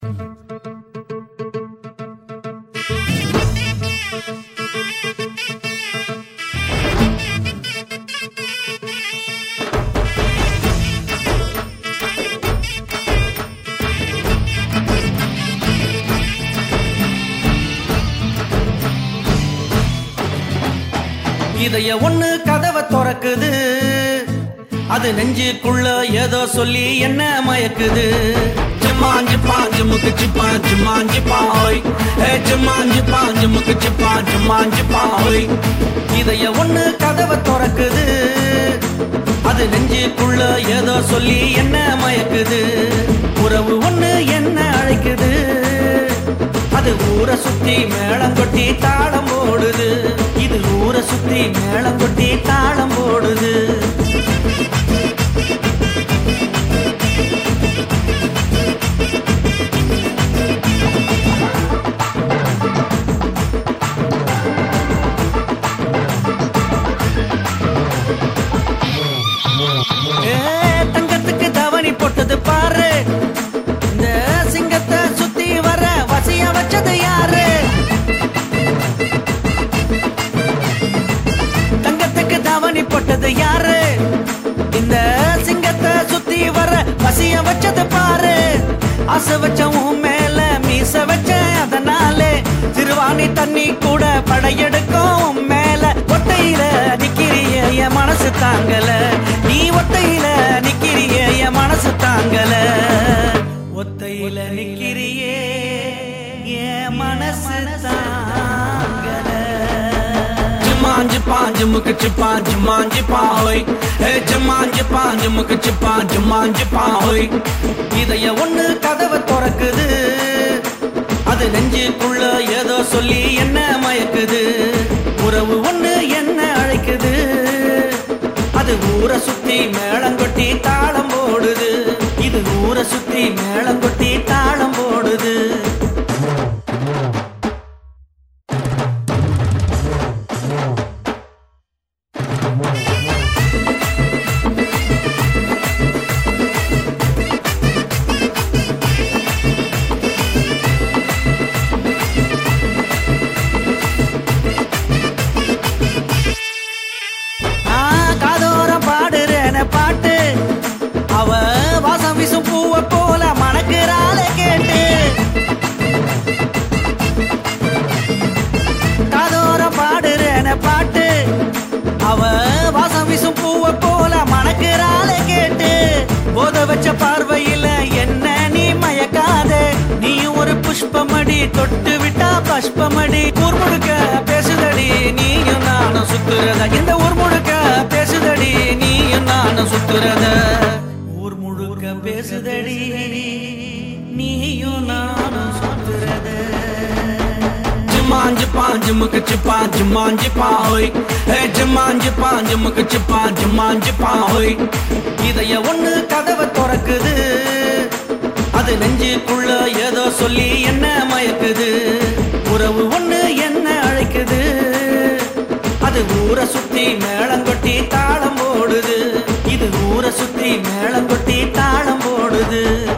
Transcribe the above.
இதய ஒண்ணு கதவை திறக்குது அது நெஞ்சுக்குள்ள ஏதோ சொல்லி என்ன மயக்குது ஜிமாஞ்சு பாஞ்சு முக்கு சிப்பாஞ்சு மாஞ்சு பாய் ஏ ஜிமாஞ்சு பாஞ்சு முக்கு சிப்பாஞ்சு மாஞ்சு பாய் இதய ஒண்ணு கதவை திறக்குது அது நெஞ்சுக்குள்ள ஏதோ சொல்லி என்ன மயக்குது உறவு ஒண்ணு என்ன அழைக்குது அது ஊரை சுத்தி மேளம் கொட்டி தாளம் போடுது இது ஊரை சுத்தி மேளம் கொட்டி தாளம் போடுது ஏ, தங்கத்துக்கு தவணி போட்டது பாரு இந்த சிங்கத்தை சுத்தி வர வசிய வச்சது யாரு தங்கத்துக்கு தவணி போட்டது யாரு இந்த சிங்கத்தை சுத்தி வர வசிய வச்சது பாரு ஆசை வச்ச உன் மேல மீச வச்ச அதனாலே திருவாணி தண்ணி கூட படையெடுக்கும் உன் மேல ஒட்டையில நிக்கிறிய என் மனசு தாங்கல நீ ஒத்தையில நிக்கிறிய என் மனசு தாங்கல ஒத்தையில நிக்கிறியே என் மனசு தாங்கல ஜமாஞ்சு பாஞ்சு முகச்சு பாஞ்சு மாஞ்சு பாய் ஏ ஜமாஞ்சு பாஞ்சு முகச்சு பாஞ்சு மாஞ்சு பாய் இதய ஒண்ணு கதவை திறக்குது அது நெஞ்சுக்குள்ள ஏதோ சொல்லி என்ன மயக்குது உறவு ஒண்ணு என்ன அழைக்குது அது ஊரை சுத்தி மேளம் கொட்டி தாளம் போடுது இது ஊரை சுத்தி மேளம் கொட்டி தாளம் போடுது ஆ, காதோரம் பாடுறேன பாட்டு அவ வாசம் வீசும் பூவை போல மணக்குறாளே கேட்டு காதோரம் பாடுறேன பாட்டு அவ வாசம் வீசும் பூவை போல மணக்குறாளே கேட்டு போத வச்ச பார்வையில என்ன நீ மயக்காதே நீ ஒரு புஷ்பமடி தொட்டு விட்டா பஷ்பமடி ஊர் முழுக்க பேசுதடி நீயும் நானும் சுத்துறத இந்த ஊர் முழுக்க பேசுதடி நீயும் நானும் சுத்துறத ஊர் முழுக்க பேசுதடி நீயும் நானும் சுத்துறத ஜமாஞ்சு பாஞ்சு முகச்சு பாஞ்சு மாஞ்சு பாய் ஏ ஜமாஞ்சு பாஞ்சு முகச்சு பாஞ்சு மாஞ்சு பாய் இதய ஒண்ணு கதவை திறக்குது அது நெஞ்சுக்குள்ள ஏதோ சொல்லி என்ன மயக்குது